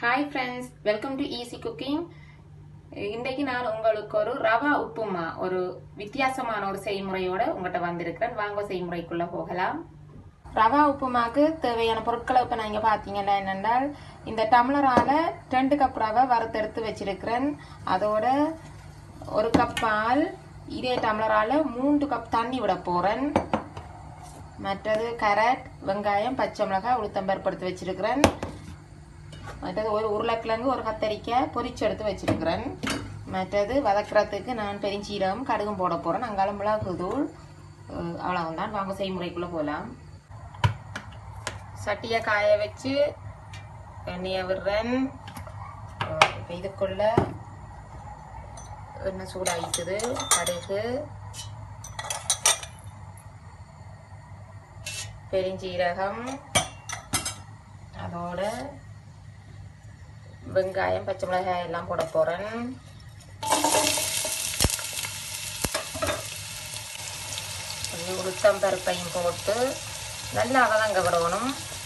hi friends welcome to easy cooking இன்றைக்கு நான் உங்களுக்கு ஒரு ரவா உப்புமா ஒரு வித்தியாசமான ஒரு செய்முறையோட உங்கள்கிட்ட வந்திருக்கிறேன் வாங்க செய்முறைக்குள்ள போகலாம் ரவா உப்புமாக்கு தேவையான பொருட்களை இப்போ நான் இங்கே பார்த்தீங்கன்னா என்னென்றால் இந்த டம்ளரால் ரெண்டு கப் ரவை வறுத்தெடுத்து வச்சிருக்கிறேன் அதோட ஒரு கப் பால் இதே டம்ளரால் மூன்று கப் தண்ணி விட போகிறேன் மற்றது கேரட் வெங்காயம் பச்சை மிளகாய் உளுத்தம்பருப்பு எடுத்து வச்சிருக்கிறேன் மற்றது ஒரு உருளைக்கிழங்கு ஒரு கத்தரிக்காய் பொரிச்சு எடுத்து வச்சிருக்கிறேன் மற்றது வதக்கிறதுக்கு நான் பெருஞ்சீரகம் கடுகும் போட போகிறேன் அங்கால மிளகு தூள் அவ்வளவுதான் வாங்க செய்முறைக்குள்ளே போகலாம் சட்டியை காய வச்சு எண்ணெயை விடுறேன் இப்போ இதுக்குள்ள எண்ணெய் சூடாகிட்டுது கடுகு பெருஞ்சீரகம் அதோட வெங்காயம் பச்சை மிளகாய் எல்லாம் போட போகிறேன் கொஞ்சம் உளுத்தம் பருப்பையும் போட்டு நல்லா வதங்க விடணும்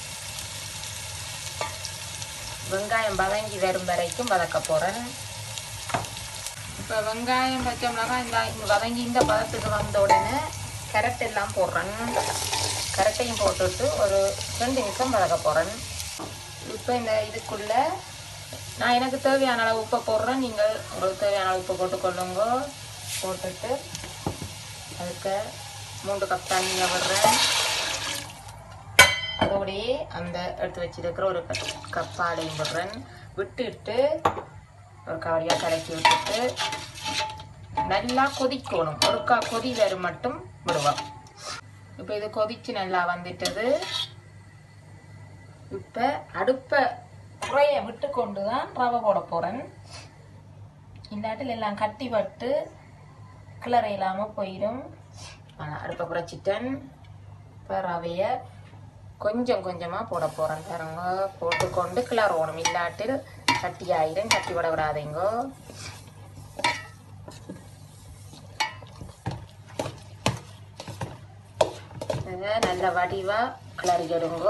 வெங்காயம் வதங்கி வரும் வரைக்கும் வதக்க போகிறேன் இப்போ வெங்காயம் பச்சை மிளகாய் இந்த இங்கே வதங்கி இந்த பதத்துக்கு வந்த உடனே கேரட் எல்லாம் போடுறேன் கரெக்டையும் போட்டுட்டு ஒரு ரெண்டு நிமிஷம் வதக்க போகிறேன் இப்போ இந்த இதுக்குள்ளே நான் எனக்கு தேவையான அளவு உப்பை போடுறேன் நீங்கள் உங்களுக்கு தேவையான அளவு உப்பு போட்டுக்கொள்ளுங்க போட்டுட்டு அதுக்கு மூன்று கப் தண்ணியை விடுறேன் அதோடையே அந்த எடுத்து வச்சிருக்கிற ஒரு கப் பாலையும் விடுறேன் விட்டுட்டு ஒரு கவரியாக கலக்கி விட்டுட்டு நல்லா கொதிக்கணும் ஒருக்கா கொதி வரும் மட்டும் விடுவோம் இப்போ இது கொதிச்சு நல்லா வந்துட்டது இப்போ அடுப்பை குறைய விட்டு கொண்டு தான் ரவை போட போகிறேன் இல்லாட்டில் எல்லாம் கட்டி பட்டு கிளற இல்லாமல் போயிடும் ஆனால் அடுப்பை குறைச்சிட்டேன் இப்போ ரவையை கொஞ்சம் கொஞ்சமாக போட போகிறேன் பாருங்க போட்டுக்கொண்டு கிளறணும் இல்லாட்டில் கட்டி ஆயிரும் கட்டி விட விடாதீங்கோ நல்ல வடிவாக கிளறிக்கிடுங்கோ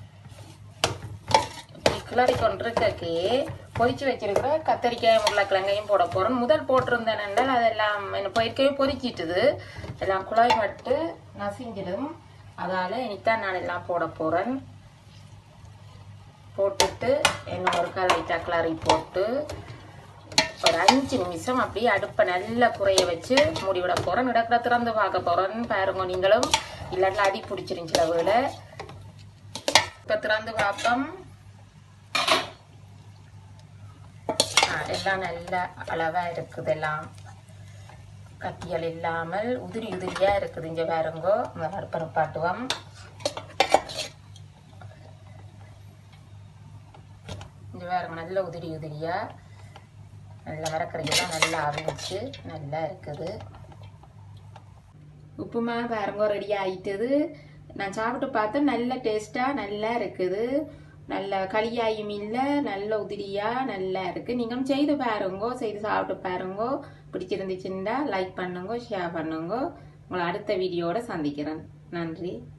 கிளறி கொண்டிருக்கே பொரிச்சு வச்சிருக்கிற கத்தரிக்காய் உருளைக்கிழங்கையும் போட போகிறேன் முதல் போட்டிருந்தேன் என்றால் அதெல்லாம் என்ன போயிருக்கவே பொரிக்கிட்டுது எல்லாம் குழாய் மட்டு நசிஞ்சிடும் அதால் இனித்தான் நான் எல்லாம் போட போகிறேன் போட்டுட்டு என்ன ஒரு லைட்டாக கிளறி போட்டு ஒரு அஞ்சு நிமிஷம் அப்படியே அடுப்பை நல்லா குறைய வச்சு மூடிவிட போகிறேன் இடக்கிற திறந்து பார்க்க போகிறேன் பாருங்க நீங்களும் இல்லாட்டில் அடி பிடிச்சிருந்துச்சு அளவில் இப்போ திறந்து பார்ப்போம் எல்லாம் நல்ல அளவாக இருக்குது எல்லாம் கட்டியல் இல்லாமல் உதிரி உதிரியாக இருக்குது இங்கே பாருங்கோ இந்த பருப்பரை பாட்டுவோம் இங்கே பாருங்க நல்ல உதிரி உதிரியாக நல்ல மரக்கறியெல்லாம் நல்லா அவிச்சு நல்லா இருக்குது உப்புமா பாருங்க ரெடி ஆயிட்டுது நான் சாப்பிட்டு பார்த்தேன் நல்ல டேஸ்ட்டாக நல்லா இருக்குது நல்ல களியாயும் இல்லை நல்ல உதிரியா நல்லா இருக்கு நீங்களும் செய்து பாருங்க செய்து சாப்பிட்டு பாருங்க பிடிச்சிருந்துச்சுன்னா லைக் பண்ணுங்க ஷேர் பண்ணுங்க உங்களை அடுத்த வீடியோட சந்திக்கிறேன் நன்றி